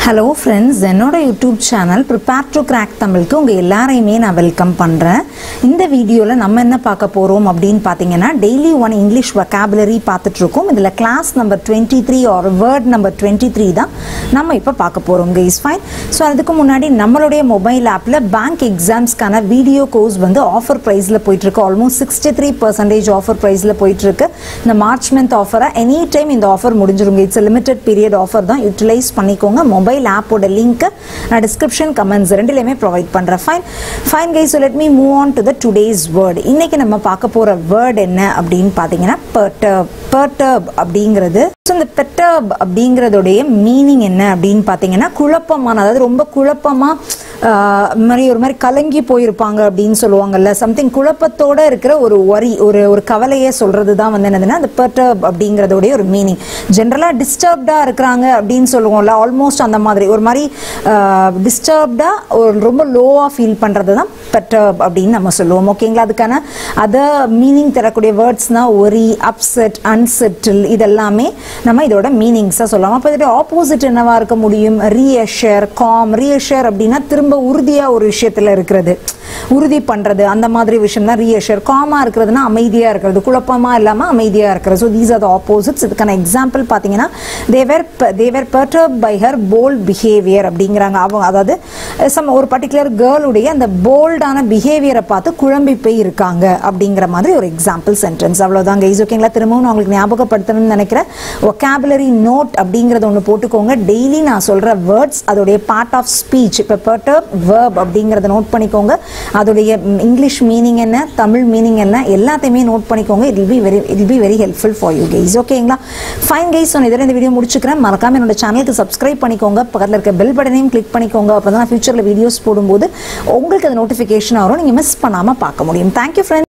hello friends என்னோட YouTube channel prepare to crack தமிழுக்கு உங்கள் எல்லாரையுமே நான் வெல்கம் பண்ணுறேன் இந்த வீடியோவில் நம்ம என்ன பார்க்க போகிறோம் அப்படின்னு பார்த்தீங்கன்னா டெய்லி ஒன் இங்கிலீஷ் வொக்காபுலரி பார்த்துட்ருக்கோம் இதில் class number twenty three or word number twenty three தான் நம்ம இப்போ பார்க்க போகிறோம் கைஸ் ஃபைன் ஸோ அதுக்கு முன்னாடி நம்மளுடைய மொபைல் ஆப்பில் பேங்க் எக்ஸாம்ஸ்க்கான வீடியோ கோர்ஸ் வந்து ஆஃபர் ப்ரைஸில் போயிட்டுருக்கு almost sixty three percentage offer ப்ரைஸில் போயிட்டுருக்கு இந்த மார்ச் மந்த் ஆஃபராக எனி டைம் இந்த ஆஃபர் முடிஞ்சிருங்க இட்ஸ் லிமிடெட் பீரியட் ஆஃபர் தான் யூட்டிலைஸ் பண்ணிக்கோங்க மொபைல் ஆப்போட லிங்க்கை நான் டிஸ்கிரிப்ஷன் கமெண்ட்ஸ் ரெண்டுலையுமே ப்ரொவைட் பண்ணுறேன் fine fine guys let me move on to the today's word இன்னைக்கு நம்ம பார்க்க போகிற வேர்ட் என்ன அப்படின்னு பார்த்தீங்கன்னா பர்டர்ப் பர்டர்ப் அப்படிங்கிறது ஸோ இந்த பெட்டர்ப் அப்படிங்கிறதுடைய மீனிங் என்ன அப்படின்னு பார்த்தீங்கன்னா குழப்பமான அதாவது ரொம்ப குழப்பமாக மாதிரி ஒரு மாதிரி கலங்கி போயிருப்பாங்க அப்படின்னு சொல்லுவாங்கல்ல சம்திங் குழப்பத்தோட இருக்கிற ஒரு ஒரி ஒரு ஒரு கவலையை சொல்றது தான் வந்து என்னதுன்னா அந்த பெர்டர்ப் அப்படிங்கிறதோடைய ஒரு மீனிங் ஜென்ரலாக டிஸ்டர்ப்டாக இருக்கிறாங்க அப்படின்னு சொல்லுவோம்ல ஆல்மோஸ்ட் அந்த மாதிரி ஒரு மாதிரி டிஸ்டர்ப்டாக ஒரு ரொம்ப லோவாக ஃபீல் பண்ணுறது தான் பெர்டர்ப் அப்படின்னு நம்ம சொல்லுவோம் ஓகேங்களா அதுக்கான அதர் மீனிங் தரக்கூடிய வேர்ட்ஸ் தான் ஒரி அப்செட் அன்செட்டில் இதெல்லாமே நம்ம இதோட மீனிங்ஸாக சொல்லலாம் அப்போ இதோட ஆப்போசிட் என்னவா இருக்க முடியும் ரீஅஷர் காம் ரீஅஷர் அப்படின்னா திரும்ப உறுதியாக ஒரு விஷயத்தில் இருக்கிறது உறுதி பண்ணுறது அந்த மாதிரி விஷயம் தான் ரீஅஷர் காமாக இருக்கிறதுனா அமைதியாக இருக்கிறது குழப்பமாக இல்லாமல் அமைதியாக இருக்கிறது so these are the opposites இதுக்கான எக்ஸாம்பிள் பார்த்தீங்கன்னா they were they were perturbed by her bold behaviour அப்படிங்கிறாங்க அவங்க அதாவது சம் ஒரு பர்டிகுலர் கேர்ளுடைய அந்த போல்டான பிஹேவியரை பார்த்து குழம்பி போய் இருக்காங்க அப்படிங்கிற மாதிரி ஒரு எக்ஸாம்பிள் சென்டென்ஸ் அவ்வளோதாங்க இஸ் ஓகேங்களா திரும்பவும் நான் உங்களுக்கு ஞாபகப்படுத்தணும்னு நினைக்கிறேன் ஒக்காபுலரி நோட் அப்படிங்கிறத ஒன்று போட்டுக்கோங்க டெய்லி நான் சொல்கிற வேர்ட்ஸ் அதோடைய பார்ட் ஆஃப் ஸ்பீச் இப்போ பர்டர்ப் வேர்ப் அப்படிங்கிறத நோட் பண்ணிக்கோங்க அதோடைய இங்கிலீஷ் மீனிங் என்ன தமிழ் மீனிங் என்ன எல்லாத்தையுமே நோட் பண்ணிக்கோங்க it will be very it be very helpful for you guys ஓகேங்களா ஃபைன் கைஸ் நான் இதில் இந்த வீடியோ முடிச்சுக்கிறேன் மறக்காம என்னோட சேனலுக்கு சப்ஸ்கிரைப் பண்ணிக்கோங்க பக்கத்தில் இருக்க பெல் பட்டனையும் கிளிக் பண்ணிக்கோங்க அப்போ தான் ஃபியூச்சரில் வீடியோஸ் போடும்போது உங்களுக்கு அது நோட்டிஃபிகேஷன் வரும் நீங்கள் மிஸ் பண்ணாமல் பார்க்க முடியும் தேங்க்யூ ஃப்ரெண்ட்ஸ்